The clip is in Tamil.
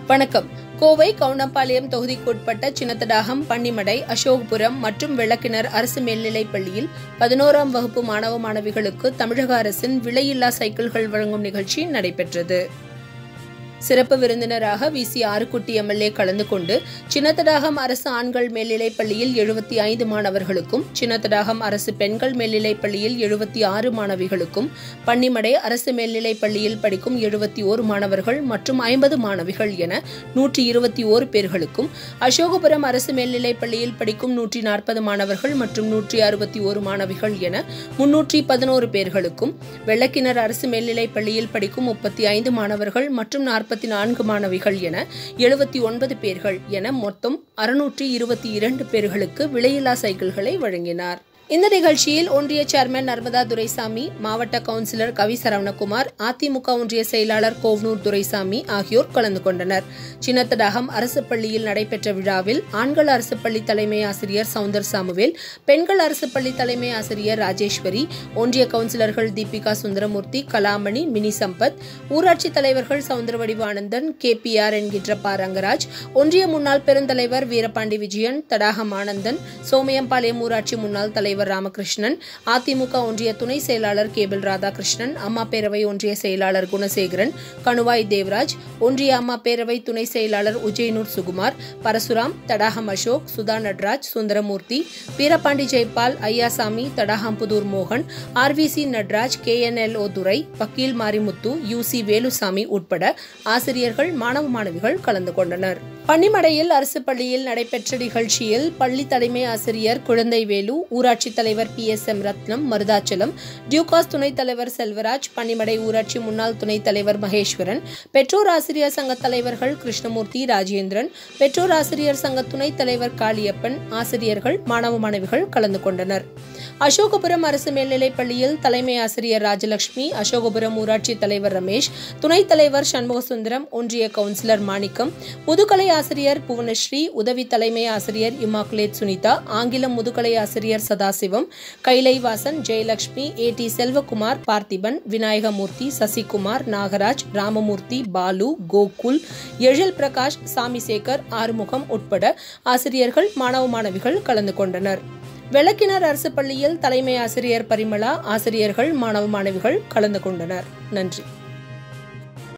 வணக்கம் கோவை கவுண்டம்பாளையம் தொகுதிக்குட்பட்ட சின்னத்தடாகம் பன்னிமடை அசோகபுரம் மற்றும் வெள்ளக்கிணர் அரசு மேல்நிலைப் பள்ளியில் பதினோராம் வகுப்பு மாணவ மாணவிகளுக்கு தமிழக அரசின் விலையில்லா சைக்கிள்கள் வழங்கும் நிகழ்ச்சி நடைபெற்றது சிறப்பு விருந்தினராக வி சி ஆறுக்குட்டி எம்எல்ஏ கலந்து கொண்டு சின்னத்தடாகம் அரசு ஆண்கள் மேல்நிலைப் பள்ளியில் எழுபத்தி ஐந்து மாணவர்களுக்கும் சின்னத்தடாகம் அரசு பெண்கள் மேல்நிலைப் பள்ளியில் எழுபத்தி ஆறு மாணவிகளுக்கும் பன்னிமடை அரசு மேல்நிலைப் பள்ளியில் படிக்கும் எழுபத்தி ஓரு மாணவர்கள் மற்றும் ஐம்பது மாணவிகள் என நூற்றி இருபத்தி ஓரு பேர்களுக்கும் அசோகபுரம் அரசு மேல்நிலைப் பள்ளியில் படிக்கும் நூற்றி நாற்பது மாணவர்கள் மற்றும் நூற்றி அறுபத்தி ஓரு மாணவிகள் என முன்னூற்றி பதினோரு பேர்களுக்கும் வெள்ளக்கிணர் அரசு மேல்நிலைப் பள்ளியில் படிக்கும் முப்பத்தி ஐந்து மாணவர்கள் மற்றும் நாற்பத்தி நான்கு மாணவிகள் என எழுபத்தி ஒன்பது பேர்கள் என மொத்தம் அறுநூற்றி இருபத்தி இரண்டு பேர்களுக்கு விலையில்லா சைக்கிள்களை வழங்கினார் இந்த நிகழ்ச்சியில் ஒன்றிய சேர்மன் நர்மதா துரைசாமி மாவட்ட கவுன்சிலர் கவி சரவணகுமார் அதிமுக ஒன்றிய செயலாளர் கோவ்னூர் துரைசாமி ஆகியோர் கலந்து கொண்டனர் சின்னத்தடாகம் அரசு பள்ளியில் நடைபெற்ற விழாவில் ஆண்கள் அரசு பள்ளி தலைமை ஆசிரியர் சவுந்தர் சாமுவேல் பெண்கள் அரசு பள்ளி தலைமை ஆசிரியர் ராஜேஸ்வரி ஒன்றிய கவுன்சிலர்கள் தீபிகா சுந்தரமூர்த்தி கலாமணி மினி சம்பத் ஊராட்சி தலைவர்கள் Soundaravadivu Anandan K P R என்கின்ற ப ரங்கராஜ் ஒன்றிய முன்னாள் பெருந்தலைவர் வீரபாண்டி விஜயன் தடாகம் ஆனந்தன் சோமயம்பாளையம் ஊராட்சி முன்னாள் தலைவர் ராமகிருஷ்ணன் அதிமுக ஒன்றிய துணை செயலாளர் கேபிள் ராதாகிருஷ்ணன் அம்மா பேரவை ஒன்றிய செயலாளர் குணசேகரன் கணுவாய் தேவராஜ் ஒன்றிய அம்மா பேரவை துணை செயலாளர் உஜயனூர் சுகுமார் பரசுராம் தடாகம் அசோக் சுதா நட்ராஜ் சுந்தரமூர்த்தி வீரபாண்டி ஜெய்பால் ஐயாசாமி தடாகம் புதூர் மோகன் RVC Natraj K N L O Durai வக்கீல் மாரிமுத்து யூ சி வேலுசாமி உட்பட ஆசிரியர்கள் மாணவ மாணவிகள் கலந்து கொண்டனர் பன்னிமடையில் அரசு பள்ளியில் நடைபெற்ற நிகழ்ச்சியில் பள்ளி தலைமை ஆசிரியர் குழந்தைவேலு ஊராட்சி தலைவர் P S M Rathnam Maruthachalam TUCS துணைத் தலைவர் செல்வராஜ் பன்னிமடை ஊராட்சி முன்னாள் துணைத் தலைவர் மகேஸ்வரன் பெற்றோர் ஆசிரியர் சங்க தலைவர்கள் கிருஷ்ணமூர்த்தி ராஜேந்திரன் பெற்றோர் ஆசிரியர் சங்க துணைத் தலைவர் காளியப்பன் ஆசிரியர்கள் மாணவ மாணவிகள் கலந்து கொண்டனர் அசோகபுரம் அரசு மேல்நிலைப் பள்ளியில் தலைமை ஆசிரியர் ராஜலட்சுமி அசோகபுரம் ஊராட்சி தலைவர் ரமேஷ் துணைத் தலைவர் சண்முகசுந்தரம் ஒன்றிய கவுன்சிலர் மாணிக்கம் முதுகலை ஆசிரியர் புவனஸ்ரீ உதவி தலைமை ஆசிரியர் இமாக்குலேட் சுனிதா ஆங்கிலம் முதுகலை ஆசிரியர் சதாசிவம் கைலைவாசன் ஜெயலட்சுமி ஏ டி செல்வகுமார் பார்த்திபன் விநாயகமூர்த்தி சசிகுமார் நாகராஜ் ராமமூர்த்தி பாலு கோகுல் எழில் பிரகாஷ் சாமிசேகர் ஆறுமுகம் உட்பட ஆசிரியர்கள் மாணவ மாணவிகள் கலந்து கொண்டனர் வெள்ளக்கிணர் அரசு பள்ளியில் தலைமை ஆசிரியர் பரிமளா ஆசிரியர்கள் மாணவ மாணவிகள் கலந்து கொண்டனர் நன்றி